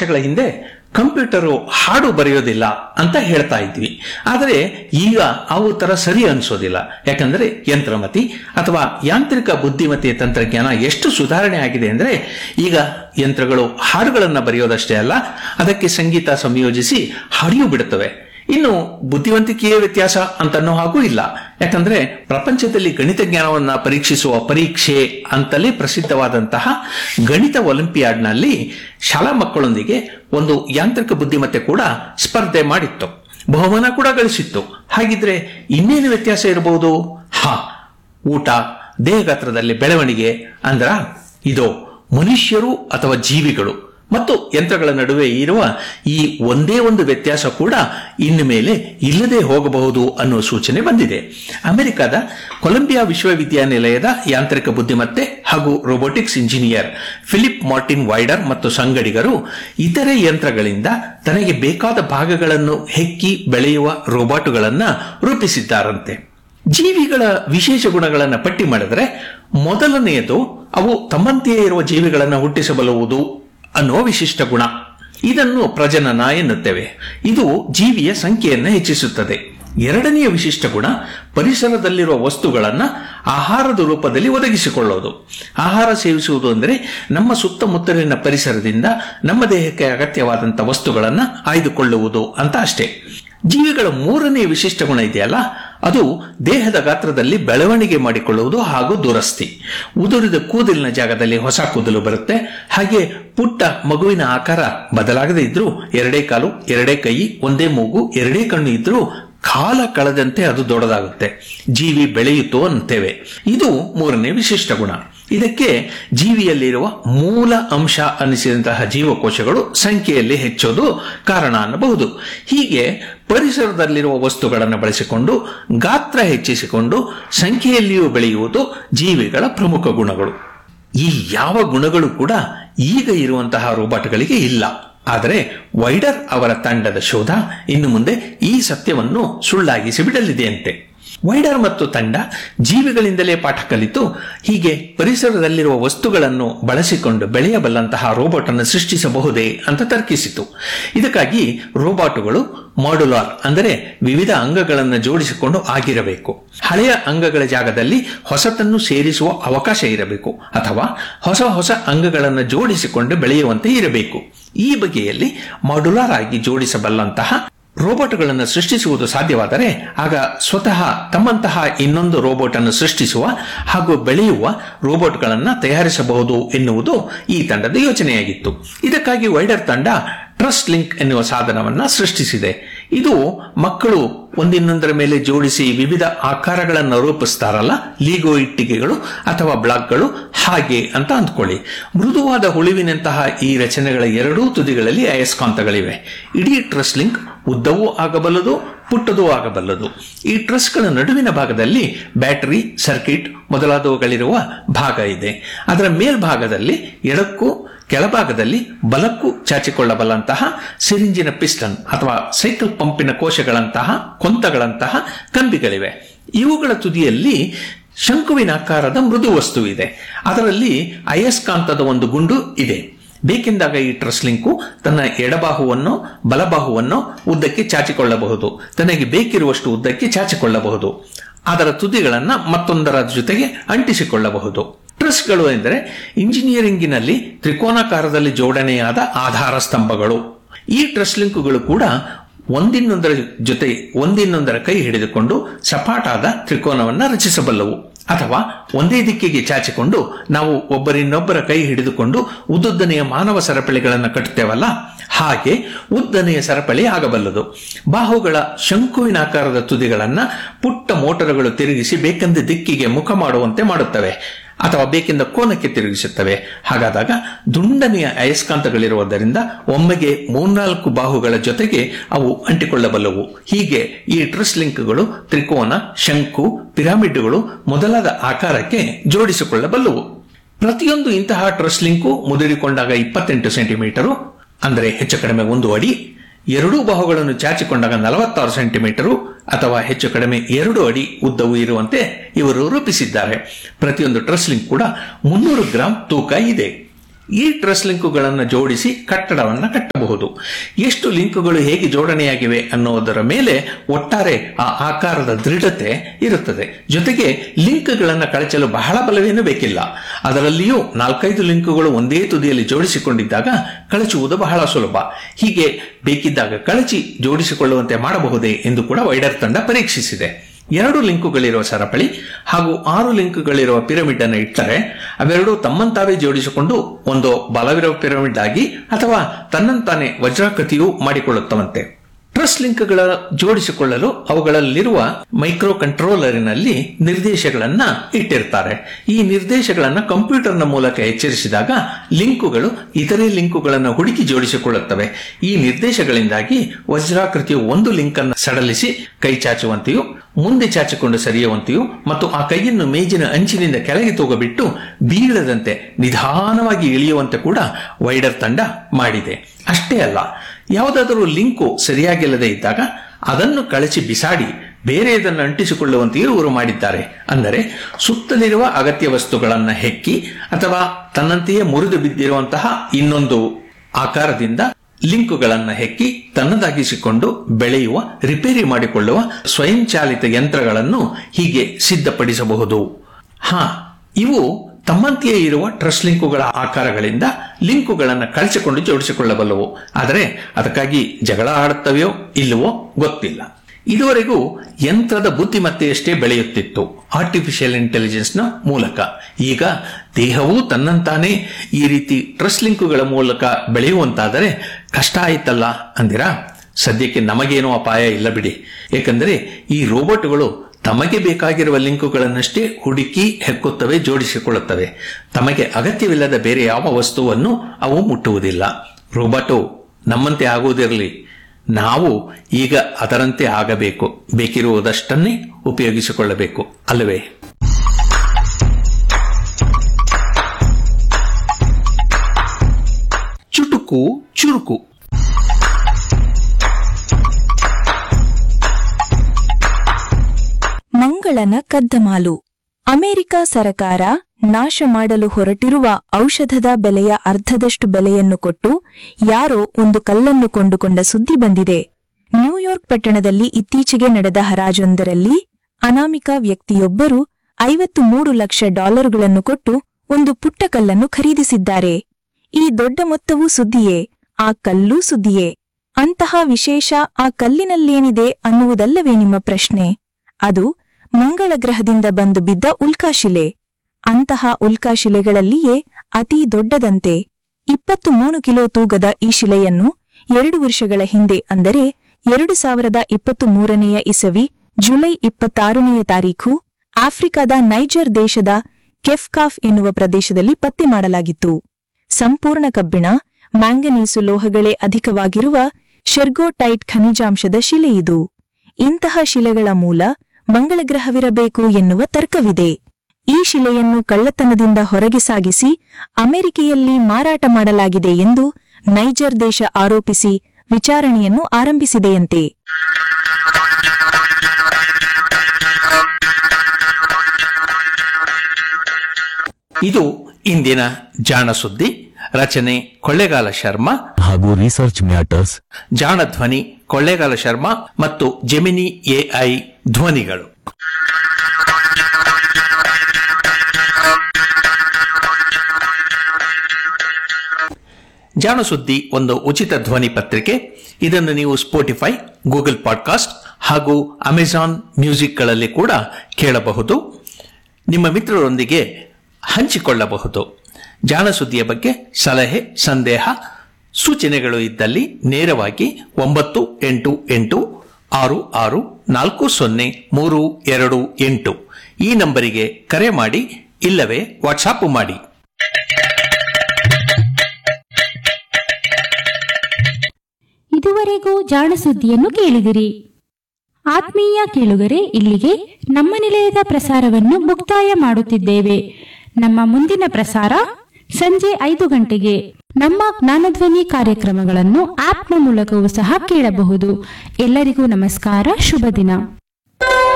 ವರ್ಷಗಳ ಹಿಂದೆ ಕಂಪ್ಯೂಟರು ಹಾಡು ಬರೆಯೋದಿಲ್ಲ ಅಂತ ಹೇಳ್ತಾ ಇದ್ವಿ ಆದರೆ ಈಗ ಅವು ತರ ಸರಿ ಅನ್ಸೋದಿಲ್ಲ ಯಾಕಂದ್ರೆ ಯಂತ್ರಮತಿ ಅಥವಾ ಯಾಂತ್ರಿಕ ಬುದ್ಧಿಮತ್ತೆಯ ತಂತ್ರಜ್ಞಾನ ಎಷ್ಟು ಸುಧಾರಣೆ ಆಗಿದೆ ಅಂದ್ರೆ ಈಗ ಯಂತ್ರಗಳು ಹಾಡುಗಳನ್ನು ಬರೆಯೋದಷ್ಟೇ ಅಲ್ಲ ಅದಕ್ಕೆ ಸಂಗೀತ ಸಂಯೋಜಿಸಿ ಹಾಡಿಯೂ ಬಿಡುತ್ತವೆ ಇನ್ನು ಬುದ್ಧಿವಂತಿಕೆಯೇ ವ್ಯತ್ಯಾಸ ಅಂತನೋ ಹಾಗೂ ಇಲ್ಲ ಯಾಕಂದ್ರೆ ಪ್ರಪಂಚದಲ್ಲಿ ಗಣಿತ ಜ್ಞಾನವನ್ನ ಪರೀಕ್ಷಿಸುವ ಪರೀಕ್ಷೆ ಅಂತಲೇ ಪ್ರಸಿದ್ಧವಾದಂತಹ ಗಣಿತ ಒಲಿಂಪಿಯಾಡ್ನಲ್ಲಿ ಶಾಲಾ ಮಕ್ಕಳೊಂದಿಗೆ ಒಂದು ಯಾಂತ್ರಿಕ ಬುದ್ಧಿಮತ್ತೆ ಕೂಡ ಸ್ಪರ್ಧೆ ಮಾಡಿತ್ತು ಬಹುಮಾನ ಕೂಡ ಗಳಿಸಿತ್ತು ಹಾಗಿದ್ರೆ ಇನ್ನೇನು ವ್ಯತ್ಯಾಸ ಇರಬಹುದು ಹಾ ಊಟ ದೇಹಗಾತ್ರದಲ್ಲಿ ಬೆಳವಣಿಗೆ ಅಂದ್ರ ಇದು ಮನುಷ್ಯರು ಅಥವಾ ಜೀವಿಗಳು ಮತ್ತು ಯಂತ್ರಗಳ ನಡುವೆ ಇರುವ ಈ ಒಂದೇ ಒಂದು ವ್ಯತ್ಯಾಸ ಕೂಡ ಇನ್ನು ಮೇಲೆ ಇಲ್ಲದೆ ಹೋಗಬಹುದು ಅನ್ನುವ ಸೂಚನೆ ಬಂದಿದೆ ಅಮೆರಿಕದ ಕೊಲಂಬಿಯಾ ವಿಶ್ವವಿದ್ಯಾನಿಲಯದ ಯಾಂತ್ರಿಕ ಬುದ್ಧಿಮತ್ತೆ ಹಾಗೂ robotics engineer Philip Martin Weider ಮತ್ತು ಸಂಗಡಿಗರು ಇತರೆ ಯಂತ್ರಗಳಿಂದ ತನಗೆ ಬೇಕಾದ ಭಾಗಗಳನ್ನು ಹೆಕ್ಕಿ ಬೆಳೆಯುವ ರೋಬೋಟುಗಳನ್ನು ರೂಪಿಸಿದ್ದಾರಂತೆ ಜೀವಿಗಳ ವಿಶೇಷ ಗುಣಗಳನ್ನು ಪಟ್ಟಿ ಮಾಡಿದರೆ ಮೊದಲನೆಯದು ಅವು ತಮ್ಮಂತೆಯೇ ಇರುವ ಜೀವಿಗಳನ್ನು ಹುಟ್ಟಿಸಬಲ್ಲುವುದು ಅನ್ನುವ ವಿಶಿಷ್ಟ ಗುಣ ಇದನ್ನು ಪ್ರಜನನ ಎನ್ನುತ್ತೇವೆ ಇದು ಜೀವಿಯ ಸಂಖ್ಯೆಯನ್ನು ಹೆಚ್ಚಿಸುತ್ತದೆ ಎರಡನೆಯ ವಿಶಿಷ್ಟ ಗುಣ ಪರಿಸರದಲ್ಲಿರುವ ವಸ್ತುಗಳನ್ನು ಆಹಾರದ ರೂಪದಲ್ಲಿ ಒದಗಿಸಿಕೊಳ್ಳೋದು ಆಹಾರ ಸೇವಿಸುವುದು ಅಂದರೆ ನಮ್ಮ ಸುತ್ತಮುತ್ತಲಿನ ಪರಿಸರದಿಂದ ನಮ್ಮ ದೇಹಕ್ಕೆ ಅಗತ್ಯವಾದಂಥ ವಸ್ತುಗಳನ್ನು ಆಯ್ದುಕೊಳ್ಳುವುದು ಅಂತ ಅಷ್ಟೇ ಜೀವಿಗಳ ಮೂರನೇ ವಿಶಿಷ್ಟ ಗುಣ ಇದೆಯಲ್ಲ ಅದು ದೇಹದ ಗಾತ್ರದಲ್ಲಿ ಬೆಳವಣಿಗೆ ಮಾಡಿಕೊಳ್ಳುವುದು ಹಾಗೂ ದುರಸ್ತಿ ಉದುರಿದ ಕೂದಲಿನ ಜಾಗದಲ್ಲಿ ಹೊಸ ಕೂದಲು ಬರುತ್ತೆ ಹಾಗೆ ಪುಟ್ಟ ಮಗುವಿನ ಆಕಾರ ಬದಲಾಗದೇ ಇದ್ರೂ ಎರಡೇ ಕಾಲು ಎರಡೇ ಕೈ ಒಂದೇ ಮೂಗು ಎರಡೇ ಕಣ್ಣು ಇದ್ರೂ ಕಾಲ ಕಳೆದಂತೆ ಅದು ದೊಡ್ಡದಾಗುತ್ತೆ ಜೀವಿ ಬೆಳೆಯಿತು ಅಂತೇವೆ ಇದು ಮೂರನೇ ವಿಶಿಷ್ಟ ಗುಣ ಇದಕ್ಕೆ ಜೀವಿಯಲ್ಲಿರುವ ಮೂಲ ಅಂಶ ಅನಿಸಿದಂತಹ ಜೀವಕೋಶಗಳು ಸಂಖ್ಯೆಯಲ್ಲಿ ಹೆಚ್ಚೋದು ಕಾರಣ ಅನ್ನಬಹುದು ಹೀಗೆ ಪರಿಸರದಲ್ಲಿರುವ ವಸ್ತುಗಳನ್ನು ಬಳಸಿಕೊಂಡು ಗಾತ್ರ ಹೆಚ್ಚಿಸಿಕೊಂಡು ಸಂಖ್ಯೆಯಲ್ಲಿಯೂ ಬೆಳೆಯುವುದು ಜೀವಿಗಳ ಪ್ರಮುಖ ಗುಣಗಳು ಈ ಯಾವ ಗುಣಗಳು ಕೂಡ ಈಗ ಇರುವಂತಹ ರೋಬೋಟ್ಗಳಿಗೆ ಇಲ್ಲ ಆದರೆ ವೈಡರ್ ಅವರ ತಂಡದ ಶೋಧ ಇನ್ನು ಮುಂದೆ ಈ ಸತ್ಯವನ್ನು ಸುಳ್ಳಾಗಿಸಿ ಬಿಡಲಿದೆಯಂತೆ ವೈಡರ್ ಮತ್ತು ತಂಡ ಜೀವಿಗಳಿಂದಲೇ ಪಾಠ ಕಲಿತು ಹೀಗೆ ಪರಿಸರದಲ್ಲಿರುವ ವಸ್ತುಗಳನ್ನು ಬಳಸಿಕೊಂಡು ಬೆಳೆಯಬಲ್ಲಂತಹ ರೋಬೋಟ್ ಅನ್ನು ಸೃಷ್ಟಿಸಬಹುದೇ ಅಂತ ತರ್ಕಿಸಿತು ಇದಕ್ಕಾಗಿ ರೋಬೋಟುಗಳು ಮಾಡ್ಯುಲಾರ್ ಅಂದರೆ ವಿವಿಧ ಅಂಗಗಳನ್ನು ಜೋಡಿಸಿಕೊಂಡು ಆಗಿರಬೇಕು ಹಳೆಯ ಅಂಗಗಳ ಜಾಗದಲ್ಲಿ ಹೊಸತನ್ನು ಸೇರಿಸುವ ಅವಕಾಶ ಇರಬೇಕು ಅಥವಾ ಹೊಸ ಹೊಸ ಅಂಗಗಳನ್ನು ಜೋಡಿಸಿಕೊಂಡು ಬೆಳೆಯುವಂತೆ ಇರಬೇಕು ಈ ಬಗೆಯಲ್ಲಿ ಮಾಡ್ಯುಲಾರ್ ಆಗಿ ಜೋಡಿಸಬಲ್ಲಂತಹ ರೋಬೋಟ್ಗಳನ್ನು ಸೃಷ್ಟಿಸುವುದು ಸಾಧ್ಯವಾದರೆ ಆಗ ಸ್ವತಃ ತಮ್ಮಂತಹ ಇನ್ನೊಂದು ರೋಬೋಟ್ ಅನ್ನು ಸೃಷ್ಟಿಸುವ ಹಾಗೂ ಬೆಳೆಯುವ ರೋಬೋಟ್ಗಳನ್ನು ತಯಾರಿಸಬಹುದು ಎನ್ನುವುದು ಈ ತಂಡದ ಯೋಚನೆಯಾಗಿತ್ತು ಇದಕ್ಕಾಗಿ ವೈಡರ್ ತಂಡ ಟ್ರಸ್ಟ್ ಲಿಂಕ್ ಎನ್ನುವ ಸಾಧನವನ್ನ ಸೃಷ್ಟಿಸಿದೆ ಇದು ಮಕ್ಕಳು ಒಂದಿನ್ನೊಂದರ ಮೇಲೆ ಜೋಡಿಸಿ ವಿವಿಧ ಆಕಾರಗಳನ್ನು ರೂಪಿಸ್ತಾರಲ್ಲ ಲೀಗೋ ಇಟ್ಟಿಗೆಗಳು ಅಥವಾ ಬ್ಲಾಕ್ಗಳು ಹಾಗೆ ಅಂತ ಅಂದ್ಕೊಳ್ಳಿ ಮೃದುವಾದ ಹುಳುವಿನಂತಹ ಈ ರಚನೆಗಳ ಎರಡೂ ತುದಿಗಳಲ್ಲಿ ಅಯಸ್ಕಾಂತಗಳಿವೆ ಇಡೀ ಟ್ರಸ್ ಲಿಂಕ್ ಉದ್ದವೂ ಆಗಬಲ್ಲದು ಪುಟ್ಟದೂ ಆಗಬಲ್ಲದು ಈ ಟ್ರಸ್ಗಳ ನಡುವಿನ ಭಾಗದಲ್ಲಿ ಬ್ಯಾಟರಿ ಸರ್ಕಿಟ್ ಮೊದಲಾದವುಗಳಿರುವ ಭಾಗ ಇದೆ ಅದರ ಮೇಲ್ಭಾಗದಲ್ಲಿ ಎಡಕ್ಕೂ ಕೆಳಭಾಗದಲ್ಲಿ ಬಲಕ್ಕೂ ಚಾಚಿಕೊಳ್ಳಬಲ್ಲಂತಹ ಸಿರಿಂಜಿನ ಪಿಸ್ಟನ್ ಅಥವಾ ಸೈಕಲ್ ಪಂಪಿನ ಕೋಶಗಳಂತಹ ಕೊಂತಗಳಂತಹ ಕಂಬಿಗಳಿವೆ ಇವುಗಳ ತುದಿಯಲ್ಲಿ ಶಂಕುವಿನ ಆಕಾರದ ಮೃದು ವಸ್ತು ಇದೆ ಅದರಲ್ಲಿ ಅಯಸ್ಕಾಂತದ ಒಂದು ಗುಂಡು ಇದೆ ಬೇಕೆಂದಾಗ ಈ ಟ್ರಸ್ಲಿಂಕು ತನ್ನ ಎಡಬಾಹುವನ್ನು ಬಲಬಾಹುವನ್ನು ಉದ್ದಕ್ಕೆ ಚಾಚಿಕೊಳ್ಳಬಹುದು ತನಗೆ ಬೇಕಿರುವಷ್ಟು ಉದ್ದಕ್ಕೆ ಚಾಚಿಕೊಳ್ಳಬಹುದು ಅದರ ತುದಿಗಳನ್ನ ಮತ್ತೊಂದರ ಜೊತೆಗೆ ಅಂಟಿಸಿಕೊಳ್ಳಬಹುದು ಟ್ರಸ್ಗಳು ಎಂದರೆ ಇಂಜಿನಿಯರಿಂಗಿನಲ್ಲಿ ತ್ರಿಕೋನಾಕಾರದಲ್ಲಿ ಜೋಡಣೆಯಾದ ಆಧಾರ ಸ್ತಂಭಗಳು ಈ ಟ್ರಸ್ ಲಿಂಕುಗಳು ಕೂಡ ಒಂದಿನ್ನೊಂದರ ಜೊತೆ ಒಂದಿನ್ನೊಂದರ ಕೈ ಹಿಡಿದುಕೊಂಡು ಸಪಾಟಾದ ತ್ರಿಕೋನವನ್ನ ರಚಿಸಬಲ್ಲವು ಅಥವಾ ಒಂದೇ ದಿಕ್ಕಿಗೆ ಚಾಚಿಕೊಂಡು ನಾವು ಒಬ್ಬರಿನ್ನೊಬ್ಬರ ಕೈ ಹಿಡಿದುಕೊಂಡು ಉದ್ದುದ್ದನೆಯ ಮಾನವ ಸರಪಳಿಗಳನ್ನು ಕಟ್ಟುತ್ತೇವಲ್ಲ ಹಾಗೆ ಉದ್ದನೆಯ ಸರಪಳಿ ಆಗಬಲ್ಲದು ಬಾಹುಗಳ ಶಂಕುವಿನ ಆಕಾರದ ತುದಿಗಳನ್ನ ಪುಟ್ಟ ಮೋಟರ್ಗಳು ತಿರುಗಿಸಿ ಬೇಕೆಂದ ದಿಕ್ಕಿಗೆ ಮುಖ ಮಾಡುವಂತೆ ಮಾಡುತ್ತವೆ ಅಥವಾ ಬೇಕೆಂದ ಕೋನಕ್ಕೆ ತಿರುಗಿಸುತ್ತವೆ ಹಾಗಾದಾಗ ದುಂಡನೆಯ ಅಯಸ್ಕಾಂತಗಳಿರುವುದರಿಂದ ಒಮ್ಮೆಗೆ ಮೂರ್ನಾಲ್ಕು ಬಾಹುಗಳ ಜೊತೆಗೆ ಅವು ಅಂಟಿಕೊಳ್ಳಬಲ್ಲವು ಹೀಗೆ ಈ ಟ್ರಸ್ ಲಿಂಕ್ಗಳು ತ್ರಿಕೋನ ಶಂಕು ಪಿರಾಮಿಡ್ಗಳು ಮೊದಲಾದ ಆಕಾರಕ್ಕೆ ಜೋಡಿಸಿಕೊಳ್ಳಬಲ್ಲವು ಪ್ರತಿಯೊಂದು ಇಂತಹ ಟ್ರಸ್ ಲಿಂಕು ಮುದುರಿಕೊಂಡಾಗ ಇಪ್ಪತ್ತೆಂಟು ಸೆಂಟಿಮೀಟರು ಅಂದರೆ ಹೆಚ್ಚು ಕಡಿಮೆ ಒಂದು ಅಡಿ ಎರಡೂ ಬಾಹುಗಳನ್ನು ಚಾಚಿಕೊಂಡಾಗ ನಲವತ್ತಾರು ಸೆಂಟಿಮೀಟರು ಅಥವಾ ಹೆಚ್ಚು ಕಡಿಮೆ ಎರಡು ಅಡಿ ಉದ್ದವು ಇರುವಂತೆ ಇವರು ರೂಪಿಸಿದ್ದಾರೆ ಪ್ರತಿಯೊಂದು ಟ್ರಸ್ ಲಿಂಕ್ ಕೂಡ ಮುನ್ನೂರು ಗ್ರಾಂ ತೂಕ ಇದೆ ಈ ಟ್ರಸ್ ಲಿಂಕುಗಳನ್ನು ಜೋಡಿಸಿ ಕಟ್ಟಡವನ್ನು ಕಟ್ಟಬಹುದು ಎಷ್ಟು ಲಿಂಕುಗಳು ಹೇಗೆ ಜೋಡಣೆಯಾಗಿವೆ ಅನ್ನೋದರ ಮೇಲೆ ಒಟ್ಟಾರೆ ಆ ಆಕಾರದ ದೃಢತೆ ಇರುತ್ತದೆ ಜೊತೆಗೆ ಲಿಂಕ್ಗಳನ್ನು ಕಳಚಲು ಬಹಳ ಬಲವೇನೂ ಬೇಕಿಲ್ಲ ಅದರಲ್ಲಿಯೂ ನಾಲ್ಕೈದು ಲಿಂಕುಗಳು ಒಂದೇ ತುದಿಯಲ್ಲಿ ಜೋಡಿಸಿಕೊಂಡಿದ್ದಾಗ ಕಳಚುವುದು ಬಹಳ ಸುಲಭ ಹೀಗೆ ಬೇಕಿದ್ದಾಗ ಕಳಚಿ ಜೋಡಿಸಿಕೊಳ್ಳುವಂತೆ ಮಾಡಬಹುದೇ ಎಂದು ಕೂಡ ವೈಡರ್ ತಂಡ ಪರೀಕ್ಷಿಸಿದೆ ಎರಡು ಲಿಂಕುಗಳಿರುವ ಸರಪಳಿ ಹಾಗೂ ಆರು ಲಿಂಕ್ಗಳಿರುವ ಪಿರಮಿಡ್ ಅನ್ನು ಇಟ್ಟರೆ ಅವೆರಡೂ ತಮ್ಮಂತಾವೇ ಜೋಡಿಸಿಕೊಂಡು ಒಂದು ಬಲವಿರುವ ಪಿರಮಿಡ್ ಆಗಿ ಅಥವಾ ತನ್ನಂತಾನೆ ವಜ್ರಾಕೃತಿಯೂ ಮಾಡಿಕೊಳ್ಳುತ್ತವಂತೆ ಟ್ರಸ್ ಲಿಂಕ್ಗಳ ಜೋಡಿಸಿಕೊಳ್ಳಲು ಅವುಗಳಲ್ಲಿರುವ ಮೈಕ್ರೋ ಕಂಟ್ರೋಲರಿನಲ್ಲಿ ನಿರ್ದೇಶಗಳನ್ನ ಇಟ್ಟಿರ್ತಾರೆ ಈ ನಿರ್ದೇಶಗಳನ್ನ ಕಂಪ್ಯೂಟರ್ನ ಮೂಲಕ ಎಚ್ಚರಿಸಿದಾಗ ಲಿಂಕುಗಳು ಇತರೆ ಲಿಂಕುಗಳನ್ನು ಹುಡುಕಿ ಜೋಡಿಸಿಕೊಳ್ಳುತ್ತವೆ ಈ ನಿರ್ದೇಶಗಳಿಂದಾಗಿ ವಜ್ರಾಕೃತಿಯು ಒಂದು ಲಿಂಕ್ ಅನ್ನು ಸಡಲಿಸಿ ಕೈ ಚಾಚುವಂತೆಯೂ ಮುಂದೆ ಚಾಚಿಕೊಂಡು ಸರಿಯುವಂತೆಯೂ ಮತ್ತು ಆ ಕೈಯನ್ನು ಮೇಜಿನ ಅಂಚಿನಿಂದ ಕೆಳಗೆ ತೂಗಬಿಟ್ಟು ಬೀಳದಂತೆ ನಿಧಾನವಾಗಿ ಇಳಿಯುವಂತೆ ಕೂಡ ವೈಡರ್ ತಂಡ ಮಾಡಿದೆ ಅಷ್ಟೇ ಅಲ್ಲ ಯಾವುದಾದರೂ ಲಿಂಕು ಸರಿಯಾಗಿಲ್ಲದೆ ಇದ್ದಾಗ ಅದನ್ನು ಕಳಚಿ ಬಿಸಾಡಿ ಬೇರೆಯದನ್ನು ಅಂಟಿಸಿಕೊಳ್ಳುವಂತೆಯೂ ಇವರು ಮಾಡಿದ್ದಾರೆ ಅಂದರೆ ಸುತ್ತಲಿರುವ ಅಗತ್ಯ ವಸ್ತುಗಳನ್ನು ಹೆಕ್ಕಿ ಅಥವಾ ತನ್ನಂತೆಯೇ ಮುರಿದು ಬಿದ್ದಿರುವಂತಹ ಇನ್ನೊಂದು ಆಕಾರದಿಂದ ಲಿಂಕುಗಳನ್ನು ಹೆಕ್ಕಿ ತನ್ನದಾಗಿಸಿಕೊಂಡು ಬೆಳೆಯುವ ರಿಪೇರಿ ಮಾಡಿಕೊಳ್ಳುವ ಸ್ವಯಂಚಾಲಿತ ಯಂತ್ರಗಳನ್ನು ಹೀಗೆ ಸಿದ್ಧಪಡಿಸಬಹುದು ಹಾ ಇವು ತಮ್ಮಂತೆಯೇ ಇರುವ ಟ್ರಸ್ ಲಿಂಕುಗಳ ಆಕಾರಗಳಿಂದ ಲಿಂಕುಗಳನ್ನು ಕಳಚಿಕೊಂಡು ಜೋಡಿಸಿಕೊಳ್ಳಬಲ್ಲವು ಆದರೆ ಅದಕ್ಕಾಗಿ ಜಗಳ ಆಡುತ್ತವೆಯೋ ಇಲ್ಲವೋ ಗೊತ್ತಿಲ್ಲ ಇದುವರೆಗೂ ಯಂತ್ರದ ಬುದ್ಧಿಮತ್ತೆಯಷ್ಟೇ ಬೆಳೆಯುತ್ತಿತ್ತು ಆರ್ಟಿಫಿಷಿಯಲ್ ಇಂಟೆಲಿಜೆನ್ಸ್ನ ಮೂಲಕ ಈಗ ದೇಹವೂ ತನ್ನಂತಾನೇ ಈ ರೀತಿ ಟ್ರಸ್ ಲಿಂಕುಗಳ ಮೂಲಕ ಬೆಳೆಯುವಂತಾದರೆ ಕಷ್ಟ ಆಯ್ತಲ್ಲ ಅಂದಿರಾ ಸದ್ಯಕ್ಕೆ ನಮಗೇನೂ ಅಪಾಯ ಇಲ್ಲ ಬಿಡಿ ಏಕೆಂದರೆ ಈ ರೋಬೋಟ್ಗಳು ತಮಗೆ ಬೇಕಾಗಿರುವ ಲಿಂಕುಗಳನ್ನಷ್ಟೇ ಹುಡುಕಿ ಹೆಕ್ಕುತ್ತವೆ ಜೋಡಿಸಿಕೊಳ್ಳುತ್ತವೆ ತಮಗೆ ಅಗತ್ಯವಿಲ್ಲದ ಬೇರೆ ಯಾವ ವಸ್ತುವನ್ನು ಅವು ಮುಟ್ಟುವುದಿಲ್ಲ ರೋಬೋಟು ನಮ್ಮಂತೆ ಆಗುವುದಿರಲಿ ನಾವು ಈಗ ಅದರಂತೆ ಆಗಬೇಕು ಬೇಕಿರುವುದಷ್ಟನ್ನೇ ಉಪಯೋಗಿಸಿಕೊಳ್ಳಬೇಕು ಅಲ್ಲವೇ ಚುಟುಕು ಚುರುಕು ಮಂಗಳನ ಕದ್ದಮಾಲು ಅಮೆರಿಕ ಸರಕಾರ ನಾಶ ಮಾಡಲು ಹೊರಟಿರುವ ಔಷಧದ ಬೆಲೆಯ ಅರ್ಧದಷ್ಟು ಬೆಲೆಯನ್ನು ಕೊಟ್ಟು ಯಾರೋ ಒಂದು ಕಲ್ಲನ್ನು ಕೊಂಡುಕೊಂಡ ಸುದ್ದಿ ಬಂದಿದೆ ನ್ಯೂಯಾರ್ಕ್ ಪಟ್ಟಣದಲ್ಲಿ ಇತ್ತೀಚೆಗೆ ನಡೆದ ಹರಾಜೊಂದರಲ್ಲಿ ಅನಾಮಿಕ ವ್ಯಕ್ತಿಯೊಬ್ಬರು ಐವತ್ತು ಮೂರು ಲಕ್ಷ ಡಾಲರುಗಳನ್ನು ಕೊಟ್ಟು ಒಂದು ಪುಟ್ಟ ಕಲ್ಲನ್ನು ಖರೀದಿಸಿದ್ದಾರೆ ಈ ದೊಡ್ಡ ಮೊತ್ತವೂ ಸುದ್ದಿಯೇ ಆ ಕಲ್ಲೂ ಸುದ್ದಿಯೇ ಅಂತಹ ವಿಶೇಷ ಆ ಕಲ್ಲಿನಲ್ಲೇನಿದೆ ಅನ್ನುವುದಲ್ಲವೇ ನಿಮ್ಮ ಪ್ರಶ್ನೆ ಅದು ಮಂಗಳ ಗ್ರಹದಿಂದ ಬಂದು ಬಿದ್ದ ಉಲ್ಕಾಶಿಲೆ ಅಂತಹ ಉಲ್ಕಾಶಿಲೆಗಳಲ್ಲಿಯೇ ಅತೀ ದೊಡ್ಡದಂತೆ ಇಪ್ಪತ್ತು ಮೂರು ಕಿಲೋ ತೂಗದ ಈ ಶಿಲೆಯನ್ನು ಎರಡು ವರ್ಷಗಳ ಹಿಂದೆ ಅಂದರೆ ಎರಡು ಸಾವಿರದ ಇಪ್ಪತ್ತು ಮೂರನೆಯ ಇಸವಿ ಜುಲೈ ಇಪ್ಪತ್ತಾರನೆಯ ತಾರೀಖು ಆಫ್ರಿಕಾದ ನೈಜರ್ ದೇಶದ ಕೆಫ್ಕಾಫ್ ಎನ್ನುವ ಪ್ರದೇಶದಲ್ಲಿ ಪತ್ತೆ ಮಾಡಲಾಗಿತ್ತು ಸಂಪೂರ್ಣ ಕಬ್ಬಿಣ ಮ್ಯಾಂಗನೀಸು ಲೋಹಗಳೇ ಅಧಿಕವಾಗಿರುವ ಶೆರ್ಗೋಟೈಟ್ ಖನಿಜಾಂಶದ ಶಿಲೆ ಇದು ಇಂತಹ ಶಿಲೆಗಳ ಮೂಲ ಮಂಗಳಗ್ರಹವಿರಬೇಕು ಎನ್ನುವ ತರ್ಕವಿದೆ ಈ ಶಿಲೆಯನ್ನು ಕಳ್ಳತನದಿಂದ ಹೊರಗೆ ಸಾಗಿಸಿ ಅಮೆರಿಕೆಯಲ್ಲಿ ಮಾರಾಟ ಮಾಡಲಾಗಿದೆ ಎಂದು ನೈಜರ್ ದೇಶ ಆರೋಪಿಸಿ ವಿಚಾರಣೆಯನ್ನು ಆರಂಭಿಸಿದೆಯಂತೆ ಇದು ಇಂದಿನ ಜಾಣ ಸುದ್ದಿ ರಚನೆ ಕೊಳ್ಳೇಗಾಲ ಶರ್ಮಾ ಹಾಗೂ ರಿಸರ್ಚ್ ಮ್ಯಾಟರ್ಸ್ ಜಾಣ ಧ್ವನಿ ಕೊಳ್ಳೇಗಾಲ ಶರ್ಮಾ ಮತ್ತು ಜೆಮಿನಿ ಎಐ ಧ್ವನಿಗಳು ಜಾಣ ಸುದ್ದಿ ಒಂದು ಉಚಿತ ಧ್ವನಿ ಪತ್ರಿಕೆ ಇದನ್ನು ನೀವು ಸ್ಪೋಟಿಫೈ ಗೂಗಲ್ ಪಾಡ್ಕಾಸ್ಟ್ ಹಾಗೂ ಅಮೆಜಾನ್ ಮ್ಯೂಸಿಕ್ಗಳಲ್ಲಿ ಕೂಡ ಕೇಳಬಹುದು ನಿಮ್ಮ ಮಿತ್ರರೊಂದಿಗೆ ಹಂಚಿಕೊಳ್ಳಬಹುದು ಜಾಣ ಸುದ್ದಿಯ ಬಗ್ಗೆ ಸಲಹೆ ಸಂದೇಹ ಸೂಚನೆಗಳು ಇದ್ದಲ್ಲಿ ನೇರವಾಗಿ ಒಂಬತ್ತು ಎಂಟು ಎಂಟು ಆರು ಆರು ನಾಲ್ಕು ಸೊನ್ನೆ ಮೂರು ಎರಡು ಎಂಟು ಈ ನಂಬರಿಗೆ ಕರೆ ಮಾಡಿ ಇಲ್ಲವೇ ವಾಟ್ಸಾಪ್ ಮಾಡಿ ಇದುವರೆಗೂ ಜಾಣ ಸುದ್ದಿಯನ್ನು ಕೇಳಿದಿರಿ ಆತ್ಮೀಯ ಕೇಳುಗರೆ ಇಲ್ಲಿಗೆ ನಮ್ಮ ನಿಲಯದ ಪ್ರಸಾರವನ್ನು ಮುಕ್ತಾಯ ಮಾಡುತ್ತಿದ್ದೇವೆ ನಮ್ಮ ಮುಂದಿನ ಪ್ರಸಾರ ಸಂಜೆ ಐದು ಗಂಟೆಗೆ ನಮ್ಮ ಜ್ಞಾನಧ್ವನಿ ಕಾರ್ಯಕ್ರಮಗಳನ್ನು ಆಪ್ನ ಮೂಲಕವೂ ಸಹ ಕೇಳಬಹುದು ಎಲ್ಲರಿಗೂ ನಮಸ್ಕಾರ ಶುಭ ದಿನ